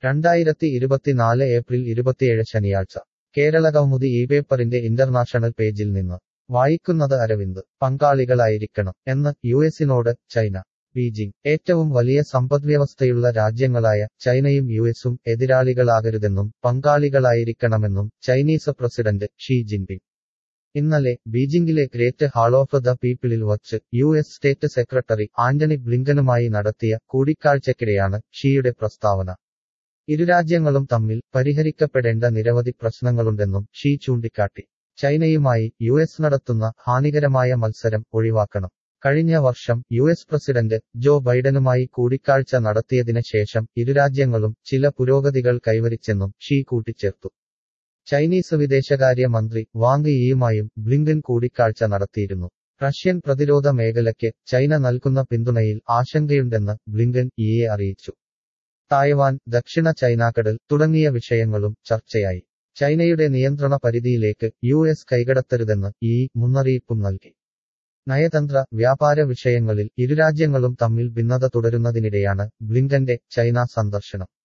രണ്ടായിരത്തി ഇരുപത്തിനാല് ഏപ്രിൽ ഇരുപത്തിയേഴ് ശനിയാഴ്ച കേരള കൗമുദി ഈ പേപ്പറിന്റെ ഇന്റർനാഷണൽ പേജിൽ നിന്ന് വായിക്കുന്നത് അരവിന്ദ് പങ്കാളികളായിരിക്കണം എന്ന് യു എസിനോട് ചൈന ബീജിംഗ് ഏറ്റവും വലിയ സമ്പദ്വ്യവസ്ഥയുള്ള രാജ്യങ്ങളായ ചൈനയും യു എസും എതിരാളികളാകരുതെന്നും പങ്കാളികളായിരിക്കണമെന്നും ചൈനീസ് പ്രസിഡന്റ് ഷീ ജിൻപിങ് ഇന്നലെ ബീജിംഗിലെ ഗ്രേറ്റ് ഹാൾ ഓഫ് ദ പീപ്പിളിൽ വച്ച് U S state secretary Antony ബ്ലിങ്കനുമായി നടത്തിയ കൂടിക്കാഴ്ചയ്ക്കിടെയാണ് ഷീയുടെ പ്രസ്താവന ഇരുരാജ്യങ്ങളും തമ്മിൽ പരിഹരിക്കപ്പെടേണ്ട നിരവധി പ്രശ്നങ്ങളുണ്ടെന്നും ഷീ ചൂണ്ടിക്കാട്ടി ചൈനയുമായി യു എസ് നടത്തുന്ന ഹാനികരമായ മത്സരം ഒഴിവാക്കണം കഴിഞ്ഞ വർഷം യു എസ് പ്രസിഡന്റ് ജോ ബൈഡനുമായി കൂടിക്കാഴ്ച നടത്തിയതിന് ശേഷം ഇരുരാജ്യങ്ങളും ചില പുരോഗതികൾ കൈവരിച്ചെന്നും ഷീ കൂട്ടിച്ചേർത്തു ചൈനീസ് വിദേശകാര്യ മന്ത്രി വാങ് യിയുമായും ബ്ലിങ്കൻ കൂടിക്കാഴ്ച നടത്തിയിരുന്നു റഷ്യൻ പ്രതിരോധ മേഖലയ്ക്ക് ചൈന നൽകുന്ന പിന്തുണയിൽ ആശങ്കയുണ്ടെന്ന് ബ്ലിങ്കൻ ഇയെ അറിയിച്ചു തായ്വാൻ ദക്ഷിണ ചൈനാക്കടൽ തുടങ്ങിയ വിഷയങ്ങളും ചർച്ചയായി ചൈനയുടെ നിയന്ത്രണ പരിധിയിലേക്ക് യു എസ് കൈകടത്തരുതെന്ന് ഈ മുന്നറിയിപ്പും നൽകി നയതന്ത്ര വ്യാപാര വിഷയങ്ങളിൽ ഇരുരാജ്യങ്ങളും തമ്മിൽ ഭിന്നത തുടരുന്നതിനിടെയാണ് ബ്ലിങ്കന്റെ ചൈന സന്ദർശനം